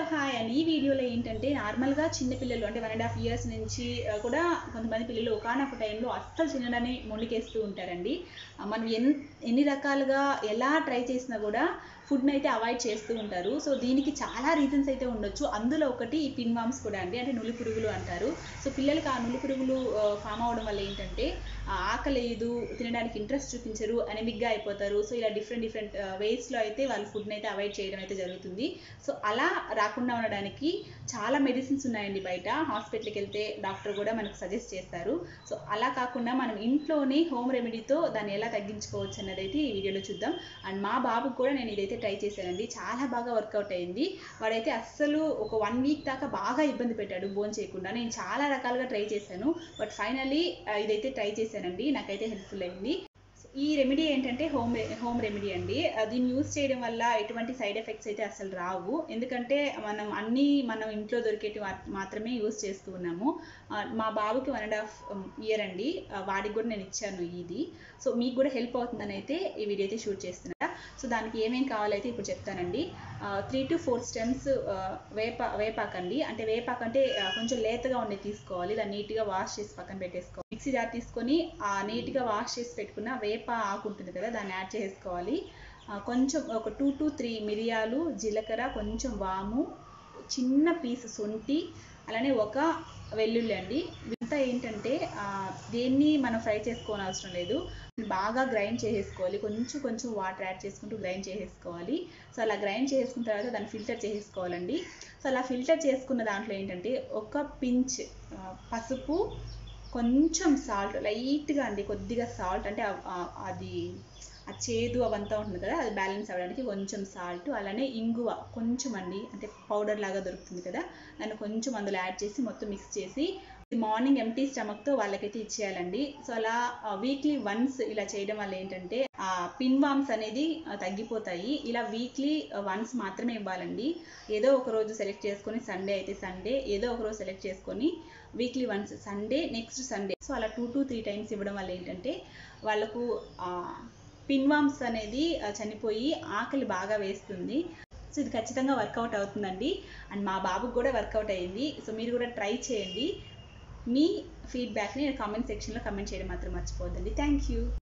hi and ఈ వీడియోలో ఏంటంటే నార్మల్గా చిన్నపిల్లలు అంటే వన్ అండ్ హాఫ్ ఇయర్స్ నుంచి ఆ, కూడా కొంతమంది పిల్లలు ఒకనొక టైంలో అస్సలు తినడని మొండికేస్తూ ఉంటారండి ఆ, మనం ఎన్ ఎన్ని రకాలుగా ఎలా ట్రై చేసినా కూడా ఫుడ్ని అయితే అవాయిడ్ చేస్తూ ఉంటారు సో దీనికి చాలా రీజన్స్ అయితే ఉండొచ్చు అందులో ఒకటి ఈ పిన్ వామ్స్ కూడా అండి అంటే నులి పురుగులు అంటారు సో పిల్లలకి ఆ నులి పురుగులు ఫామ్ అవడం వల్ల ఏంటంటే ఆ, ఆకలేదు తినడానికి ఇంట్రెస్ట్ చూపించరు అనెమిక్గా అయిపోతారు సో ఇలా డిఫరెంట్ డిఫరెంట్ వేస్లో అయితే వాళ్ళు ఫుడ్ని అయితే అవాయిడ్ చేయడం అయితే జరుగుతుంది సో అలా రాకుండా ఉండడానికి చాలా మెడిసిన్స్ ఉన్నాయండి బయట హాస్పిటల్కి వెళ్తే డాక్టర్ కూడా మనకు సజెస్ట్ చేస్తారు సో అలా కాకుండా మనం ఇంట్లోనే హోమ్ రెమెడీతో దాన్ని ఎలా తగ్గించుకోవచ్చు అన్నది అయితే ఈ వీడియోలో చూద్దాం అండ్ మా బాబుకి కూడా నేను ఇదైతే ట్రై చేశానండి చాలా బాగా వర్కౌట్ అయింది వాడైతే అస్సలు ఒక వన్ వీక్ దాకా బాగా ఇబ్బంది పెట్టాడు బోన్ చేయకుండా నేను చాలా రకాలుగా ట్రై చేశాను బట్ ఫైనలీ ఇదైతే ట్రై చేశానండి నాకైతే హెల్ప్ఫుల్ అయింది ఈ రెమెడీ ఏంటంటే హోమ్ హోమ్ రెమెడీ అండి ఆ, దీన్ని యూస్ చేయడం వల్ల ఎటువంటి సైడ్ ఎఫెక్ట్స్ అయితే అసలు రావు ఎందుకంటే మనం అన్నీ మనం ఇంట్లో దొరికేటి వా- మాత్రమే యూస్ చేస్తూ ఉన్నాము ఆ, మా బాబుకి వన్ అండ్ హాఫ్ ఇయర్ అండి ఆ, వాడికి కూడా నేను ఇచ్చాను ఇది సో మీకు కూడా హెల్ప్ అవుతుందని అయితే ఈ వీడియో అయితే షూట్ చేస్తున్నా సో దానికి ఏమేం కావాలైతే ఇప్పుడు చెప్తానండి త్రీ టు ఫోర్ స్టెమ్స్ వేప వేపాకండి అంటే వేపాకు అంటే ఆ, కొంచెం లేతగా ఉండేది తీసుకోవాలి దాన్ని నీట్గా వాష్ చేసి పక్కన పెట్టేసుకోవాలి మిక్సీ జార్ తీసుకొని ఆ నీట్గా వాష్ చేసి పెట్టుకున్న వేప ఆకు ఉంటుంది కదా దాన్ని యాడ్ చేసుకోవాలి ఆ, కొంచెం ఒక టూ టు త్రీ మిరియాలు జీలకర్ర కొంచెం వాము చిన్న పీస్ శొంఠి అలానే ఒక వెల్లుల్లి అండి ఇదంతా ఏంటంటే ఆ, దేన్ని మనం ఫ్రై చేసుకోని అవసరం లేదు బాగా గ్రైండ్ చేసేసుకోవాలి కొంచెం కొంచెం వాటర్ యాడ్ చేసుకుంటూ గ్రైండ్ చేసేసుకోవాలి సో అలా గ్రైండ్ చేసుకున్న తర్వాత దాన్ని ఫిల్టర్ చేసేసుకోవాలండి సో అలా ఫిల్టర్ చేసుకున్న దాంట్లో ఏంటంటే ఒక పించ్ ఆ, పసుపు కొంచెం సాల్ట్ లైట్గా అండి కొద్దిగా సాల్ట్ అంటే ఆ- ఆ- అది ఆ చేదు అవంతా ఉంటుంది కదా అది బ్యాలెన్స్ అవ్వడానికి కొంచెం సాల్ట్ అలానే ఇంగువ కొంచెం అండి అంటే పౌడర్ లాగా దొరుకుతుంది కదా దాన్ని కొంచెం అందులో యాడ్ చేసి మొత్తం మిక్స్ చేసి మార్నింగ్ ఎంటీ స్టమక్తో వాళ్ళకైతే ఇచ్చేయాలండి సో అలా వీక్లీ వన్స్ ఇలా చేయడం వల్ల ఏంటంటే ఆ పిన్ వామ్స్ అనేది ఆ, తగ్గిపోతాయి ఇలా వీక్లీ వన్స్ మాత్రమే ఇవ్వాలండి ఏదో ఒక రోజు సెలెక్ట్ చేసుకొని సండే అయితే సండే ఏదో ఒక రోజు సెలెక్ట్ చేసుకొని weekly once Sunday next Sunday so అలా టూ టు త్రీ టైమ్స్ ఇవ్వడం వల్ల ఏంటంటే వాళ్ళకు పిన్వామ్స్ అనేది ఆ, చనిపోయి ఆకలి బాగా వేస్తుంది సో ఇది ఖచ్చితంగా వర్కౌట్ అవుతుందండి అండ్ మా బాబుకి కూడా వర్కౌట్ అయ్యింది సో మీరు కూడా ట్రై చేయండి మీ ఫీడ్బ్యాక్ని కామెంట్ సెక్షన్లో కమెంట్ చేయడం మాత్రం మర్చిపోవద్దండి థ్యాంక్ యూ